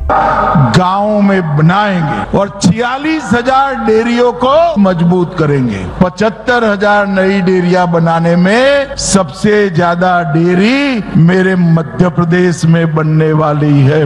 गांव में बनाएंगे और छियालीस हजार डेयरियों को मजबूत करेंगे पचहत्तर हजार नई डेयरिया बनाने में सबसे ज्यादा डेयरी मेरे मध्य प्रदेश में बनने वाली है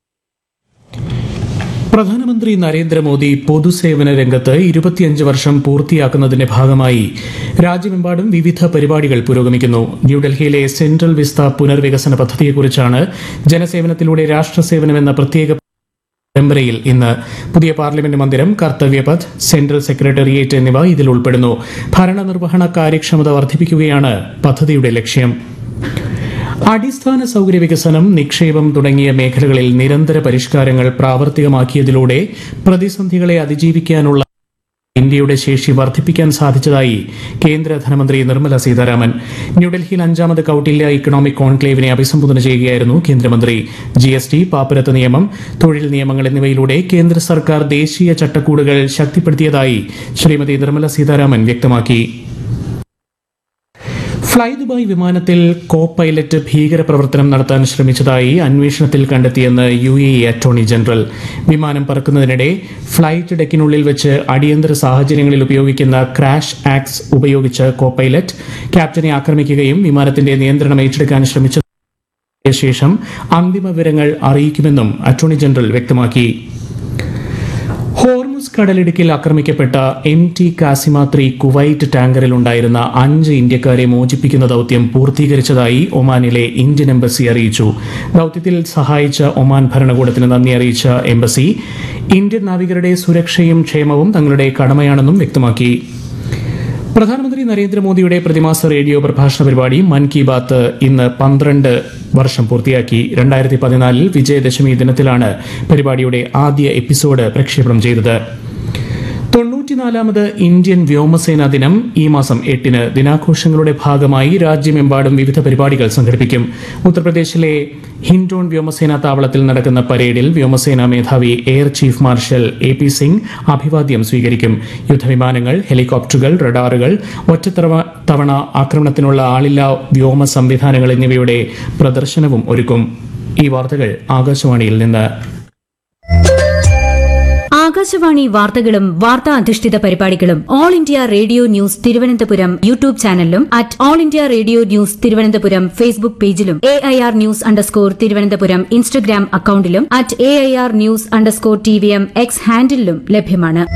പ്രധാനമന്ത്രി നരേന്ദ്രമോദി പൊതുസേവന രംഗത്ത് ഇരുപത്തിയഞ്ച് വർഷം പൂർത്തിയാക്കുന്നതിന്റെ ഭാഗമായി രാജ്യമെമ്പാടും വിവിധ പരിപാടികൾ പുരോഗമിക്കുന്നു ന്യൂഡൽഹിയിലെ സെൻട്രൽ വിസ്ത പുനർവികസന പദ്ധതിയെക്കുറിച്ചാണ് ജനസേവനത്തിലൂടെ രാഷ്ട്രസേവനം എന്ന പ്രത്യേക പരമ്പരയിൽ ഇന്ന് പുതിയ പാർലമെന്റ് മന്ദിരം കർത്തവ്യപഥ് സെൻട്രൽ സെക്രട്ടേറിയറ്റ് എന്നിവ ഇതിൽ ഉൾപ്പെടുന്നു ഭരണനിർവഹണ കാര്യക്ഷമത വർദ്ധിപ്പിക്കുകയാണ് പദ്ധതിയുടെ ലക്ഷ്യം അടിസ്ഥാന സൗകര്യ വികസനം നിക്ഷേപം തുടങ്ങിയ മേഖലകളിൽ നിരന്തര പരിഷ്കാരങ്ങൾ പ്രാവർത്തികമാക്കിയതിലൂടെ പ്രതിസന്ധികളെ അതിജീവിക്കാനുള്ള ഇന്ത്യയുടെ ശേഷി വർദ്ധിപ്പിക്കാൻ സാധിച്ചതായി കേന്ദ്ര ധനമന്ത്രി നിർമ്മല സീതാരാമൻ ന്യൂഡൽഹിയിൽ അഞ്ചാമത് കൌട്ടില്യ ഇക്കണോമിക് കോൺക്ലേവിനെ അഭിസംബോധന ചെയ്യുകയായിരുന്നു കേന്ദ്രമന്ത്രി ജി എസ് ടി പാപ്പരത്ത് നിയമം തൊഴിൽ നിയമങ്ങൾ എന്നിവയിലൂടെ കേന്ദ്ര സർക്കാർ ദേശീയ ചട്ടക്കൂടുകൾ ശക്തിപ്പെടുത്തിയതായി ശ്രീമതി നിർമ്മല സീതാരാമൻ വ്യക്തമാക്കി ഫ്ലൈ ദുബായ് വിമാനത്തിൽ കോ പൈലറ്റ് ഭീകരപ്രവർത്തനം നടത്താൻ ശ്രമിച്ചതായി അന്വേഷണത്തിൽ കണ്ടെത്തിയെന്ന് U A E attorney general വിമാനം പറക്കുന്നതിനിടെ ഫ്ലൈറ്റ് ഡെക്കിനുള്ളിൽ വെച്ച് അടിയന്തര സാഹചര്യങ്ങളിൽ ഉപയോഗിക്കുന്ന ക്രാഷ് ആക്സ് ഉപയോഗിച്ച് കോ പൈലറ്റ് ക്യാപ്റ്റനെ ആക്രമിക്കുകയും വിമാനത്തിന്റെ നിയന്ത്രണം ഏറ്റെടുക്കാൻ ശ്രമിച്ച ശേഷം അന്തിമ വിവരങ്ങൾ അറിയിക്കുമെന്നും അറ്റോർണി ജനറൽ വ്യക്തമാക്കി ഹോർമുസ് കടലിടുക്കിൽ ആക്രമിക്കപ്പെട്ട M T Kasima three Kuwait ടാങ്കറിൽ ഉണ്ടായിരുന്ന അഞ്ച് ഇന്ത്യക്കാരെ മോചിപ്പിക്കുന്ന ദൌത്യം പൂർത്തീകരിച്ചതായി ഒമാനിലെ ഇന്ത്യൻ എംബസി അറിയിച്ചു ദൌത്യത്തിൽ സഹായിച്ച ഒമാൻ ഭരണകൂടത്തിന് നന്ദി അറിയിച്ച എംബസി ഇന്ത്യൻ നാവികരുടെ സുരക്ഷയും ക്ഷേമവും തങ്ങളുടെ കടമയാണെന്നും വ്യക്തമാക്കി പ്രധാനമന്ത്രി നരേന്ദ്രമോദിയുടെ പ്രതിമാസ റേഡിയോ പ്രഭാഷണ പരിപാടി മൻ കി ബാത്ത് ഇന്ന് പന്ത്രണ്ട് വർഷം പൂർത്തിയാക്കി രണ്ടായിരത്തി പതിനാലിൽ വിജയദശമി ദിനത്തിലാണ് പരിപാടിയുടെ ആദ്യ എപ്പിസോഡ് പ്രക്ഷേപണം ചെയ്തത് തൊണ്ണൂറ്റിനാലാമത് ഇന്ത്യൻ വ്യോമസേനാ ദിനം ഈ മാസം എട്ടിന് ദിനാഘോഷങ്ങളുടെ ഭാഗമായി രാജ്യമെമ്പാടും വിവിധ പരിപാടികൾ സംഘടിപ്പിക്കും ഉത്തർപ്രദേശിലെ ഹിൻഡോൺ വ്യോമസേനാ താവളത്തിൽ നടക്കുന്ന പരേഡിൽ വ്യോമസേനാ മേധാവി air chief marshal A P Singh അഭിവാദ്യം സ്വീകരിക്കും യുദ്ധവിമാനങ്ങൾ ഹെലികോപ്റ്ററുകൾ റഡാറുകൾ ഒറ്റത്തവണ തവണ ആക്രമണത്തിനുള്ള ആളില്ലാ വ്യോമ സംവിധാനങ്ങൾ എന്നിവയുടെ പ്രദർശനവും ഒരുക്കും ഈ വാർത്തകൾ ആകാശവാണിയിൽ നിന്ന് ആകാശവാണി വാർത്തകളും വാർത്താ അധിഷ്ഠിത പരിപാടികളും All India Radio News Thiruvananthapuram YouTube ചാനലിലും at All India Radio News Thiruvananthapuram Facebook പേജിലും A I R News underscore Thiruvananthapuram Instagram അക്കൌണ്ടിലും at A I R News underscore T V M X ഹാൻഡിലും ലഭ്യമാണ്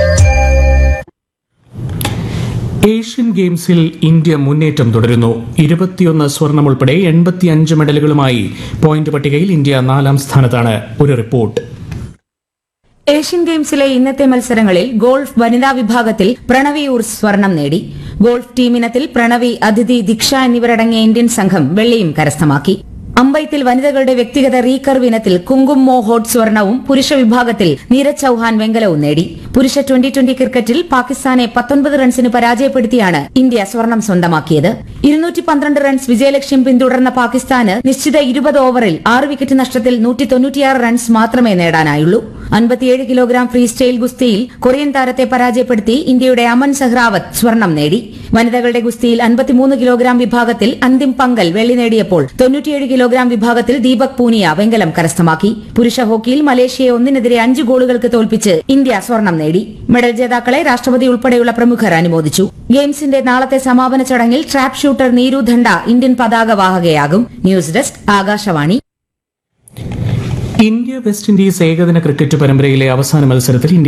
ഏഷ്യൻ ഗെയിംസിൽ ഇന്ത്യ മുന്നേറ്റം തുടരുന്നു ഇരുപത്തിയൊന്ന് സ്വർണം ഉൾപ്പെടെ എൺപത്തിയഞ്ച് മെഡലുകളുമായി പോയിന്റ് പട്ടികയിൽ ഇന്ത്യ നാലാം സ്ഥാനത്താണ് ഒരു റിപ്പോർട്ട് ഏഷ്യൻ ഗെയിംസിലെ ഇന്നത്തെ മത്സരങ്ങളിൽ ഗോൾഫ് വനിതാ വിഭാഗത്തിൽ പ്രണവി ഉർസ് സ്വർണം നേടി ഗോൾഫ് ടീമിനത്തിൽ പ്രണവി അതിഥി ദീക്ഷ എന്നിവരടങ്ങിയ ഇന്ത്യൻ സംഘം വെള്ളിയും കരസ്ഥമാക്കി അമ്പയത്തിൽ വനിതകളുടെ വ്യക്തിഗത റീകർവ് ഇനത്തിൽ കുങ്കും മോഹോട്ട് സ്വർണവും പുരുഷ വിഭാഗത്തിൽ നീരജ് ചൌഹാൻ വെങ്കലവും നേടി പുരുഷ ട്വന്റി ട്വന്റി ക്രിക്കറ്റിൽ പാകിസ്ഥാനെ പത്തൊൻപത് റൺസിന് പരാജയപ്പെടുത്തിയാണ് ഇന്ത്യ സ്വർണം സ്വന്തമാക്കിയത് ഇരുന്നൂറ്റി പന്ത്രണ്ട് റൺസ് വിജയലക്ഷ്യം പിന്തുടർന്ന പാകിസ്ഥാന് നിശ്ചിത ഇരുപത് ഓവറിൽ ആറ് വിക്കറ്റ് നഷ്ടത്തിൽ നൂറ്റി തൊണ്ണൂറ്റിയാറ് റൺസ് മാത്രമേ നേടാനായുള്ളൂ അൻപത്തിയേഴ് കിലോഗ്രാം ഫ്രീ സ്റ്റൈൽ ഗുസ്തിയിൽ കൊറിയൻ താരത്തെ പരാജയപ്പെടുത്തി ഇന്ത്യയുടെ അമൻ സഹ്റാവത്ത് സ്വർണം നേടി വനിതകളുടെ ഗുസ്തിയിൽ അൻപത്തിമൂന്ന് കിലോഗ്രാം വിഭാഗത്തിൽ അന്തിം പങ്കൽ വെള്ളി നേടിയപ്പോൾ തൊണ്ണൂറ്റിയേഴ് കിലോഗ്രാം വിഭാഗത്തിൽ ദീപക് പൂനിയ വെങ്കലം കരസ്ഥമാക്കി പുരുഷ ഹോക്കിയിൽ മലേഷ്യയെ ഒന്നിനെതിരെ അഞ്ച് ഗോളുകൾക്ക് തോൽപ്പിച്ച് ഇന്ത്യ സ്വർണം നേടി മെഡൽ ജേതാക്കളെ രാഷ്ട്രപതി ഉൾപ്പെടെയുള്ള പ്രമുഖർ അനുമോദിച്ചു ഗെയിംസിന്റെ നാളത്തെ സമാപന ചടങ്ങിൽ trap shooter Neeru Dhanda Indian പതാക വാഹകയാകും news desk Akashvani India West Indies ഏകദിന ക്രിക്കറ്റ് പരമ്പരയിലെ അവസാന മത്സരത്തിൽ ഇന്ത്യ